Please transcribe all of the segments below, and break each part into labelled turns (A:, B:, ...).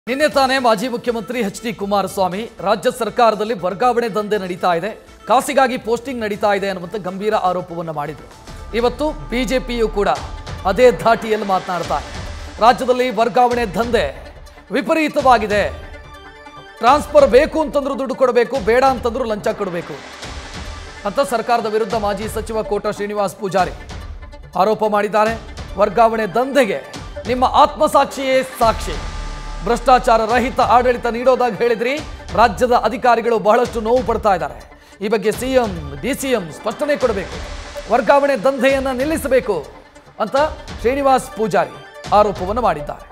A: ನಿನ್ನೆ ತಾನೇ ಮಾಜಿ ಮುಖ್ಯಮಂತ್ರಿ ಎಚ್ ಡಿ ಕುಮಾರಸ್ವಾಮಿ ರಾಜ್ಯ ಸರ್ಕಾರದಲ್ಲಿ ವರ್ಗಾವಣೆ ದಂಧೆ ನಡೀತಾ ಇದೆ ಕಾಸಿಗಾಗಿ ಪೋಸ್ಟಿಂಗ್ ನಡೀತಾ ಇದೆ ಅನ್ನುವಂಥ ಗಂಭೀರ ಆರೋಪವನ್ನು ಮಾಡಿದರು ಇವತ್ತು ಬಿಜೆಪಿಯು ಕೂಡ ಅದೇ ಧಾಟಿಯಲ್ಲಿ ಮಾತನಾಡ್ತಾರೆ ರಾಜ್ಯದಲ್ಲಿ ವರ್ಗಾವಣೆ ದಂಧೆ ವಿಪರೀತವಾಗಿದೆ ಟ್ರಾನ್ಸ್ಫರ್ ಬೇಕು ಅಂತಂದ್ರೂ ದುಡ್ಡು ಕೊಡಬೇಕು ಬೇಡ ಅಂತಂದ್ರೂ ಲಂಚ ಕೊಡಬೇಕು ಅಂತ ಸರ್ಕಾರದ ವಿರುದ್ಧ ಮಾಜಿ ಸಚಿವ ಕೋಟ ಶ್ರೀನಿವಾಸ್ ಪೂಜಾರಿ ಆರೋಪ ಮಾಡಿದ್ದಾರೆ ವರ್ಗಾವಣೆ ದಂಧೆಗೆ ನಿಮ್ಮ ಆತ್ಮಸಾಕ್ಷಿಯೇ ಸಾಕ್ಷಿ ಭ್ರಷ್ಟಾಚಾರ ರಹಿತ ಆಡಳಿತ ನೀಡೋದಾಗಿ ಹೇಳಿದ್ರಿ ರಾಜ್ಯದ ಅಧಿಕಾರಿಗಳು ಬಹಳಷ್ಟು ನೋವು ಪಡ್ತಾ ಇದ್ದಾರೆ ಈ ಬಗ್ಗೆ ಸಿಎಂ ಡಿಸಿಎಂ ಸ್ಪಷ್ಟನೆ ಕೊಡಬೇಕು ವರ್ಗಾವಣೆ ದಂಧೆಯನ್ನ ನಿಲ್ಲಿಸಬೇಕು ಅಂತ ಶ್ರೀನಿವಾಸ್ ಪೂಜಾರಿ ಆರೋಪವನ್ನು ಮಾಡಿದ್ದಾರೆ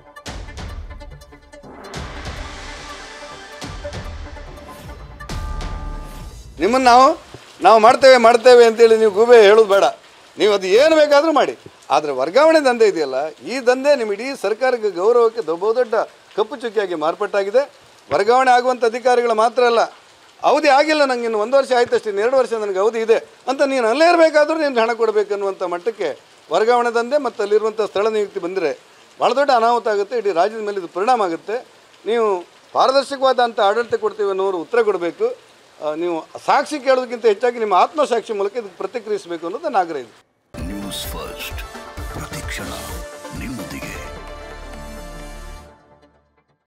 B: ನಿಮ್ಮನ್ನು ನಾವು ನಾವು ಮಾಡ್ತೇವೆ ಮಾಡ್ತೇವೆ ಅಂತೇಳಿ ನೀವು ಗೂಬೆ ಹೇಳೋದು ಬೇಡ ನೀವು ಅದು ಏನು ಬೇಕಾದರೂ ಮಾಡಿ ಆದರೆ ವರ್ಗಾವಣೆ ದಂಧೆ ಇದೆಯಲ್ಲ ಈ ದಂಧೆ ನಿಮ್ಮ ಇಡೀ ಸರ್ಕಾರಕ್ಕೆ ಗೌರವಕ್ಕೆ ದೊ- ಬಹುದೊಡ್ಡ ಕಪ್ಪು ಚುಕ್ಕಿಯಾಗಿ ಮಾರ್ಪಟ್ಟಾಗಿದೆ ವರ್ಗಾವಣೆ ಆಗುವಂಥ ಅಧಿಕಾರಿಗಳು ಮಾತ್ರ ಅಲ್ಲ ಅವಧಿ ಆಗಿಲ್ಲ ನಂಗೆ ಇನ್ನು ಒಂದು ವರ್ಷ ಆಯ್ತು ಅಷ್ಟೇ ಇನ್ನು ಎರಡು ವರ್ಷ ನನಗೆ ಅವಧಿ ಇದೆ ಅಂತ ನೀನು ಅಲ್ಲೇ ಇರಬೇಕಾದ್ರೂ ನೀನು ಹಣ ಕೊಡಬೇಕನ್ನುವಂಥ ಮಟ್ಟಕ್ಕೆ ವರ್ಗಾವಣೆ ದಂಧೆ ಮತ್ತು ಅಲ್ಲಿರುವಂಥ ಸ್ಥಳ ನಿಯುಕ್ತಿ ಬಂದರೆ ಭಾಳ ದೊಡ್ಡ ಅನಾಹುತ ಆಗುತ್ತೆ ಇಡೀ ರಾಜ್ಯದ ಮೇಲೆ ಇದು ಪರಿಣಾಮ ಆಗುತ್ತೆ ನೀವು ಪಾರದರ್ಶಕವಾದಂಥ ಆಡಳಿತ ಕೊಡ್ತೀವಿ ಅನ್ನೋರು ಉತ್ತರ ಕೊಡಬೇಕು ಆ, ನೀವು ಸಾಕ್ಷಿ ಕೇಳೋದಕ್ಕಿಂತ ಹೆಚ್ಚಾಗಿ ನಿಮ್ಮ ಆತ್ಮಸಾಕ್ಷಿ ಮೂಲಕ ಇದಕ್ಕೆ ಪ್ರತಿಕ್ರಿಯಿಸಬೇಕು ಅನ್ನೋದು ನನ್ನ ಆಗ್ರಹ ಇದೆ
C: ನ್ಯೂಸ್ ಫಸ್ಟ್ ಪ್ರತಿಕ್ಷಣ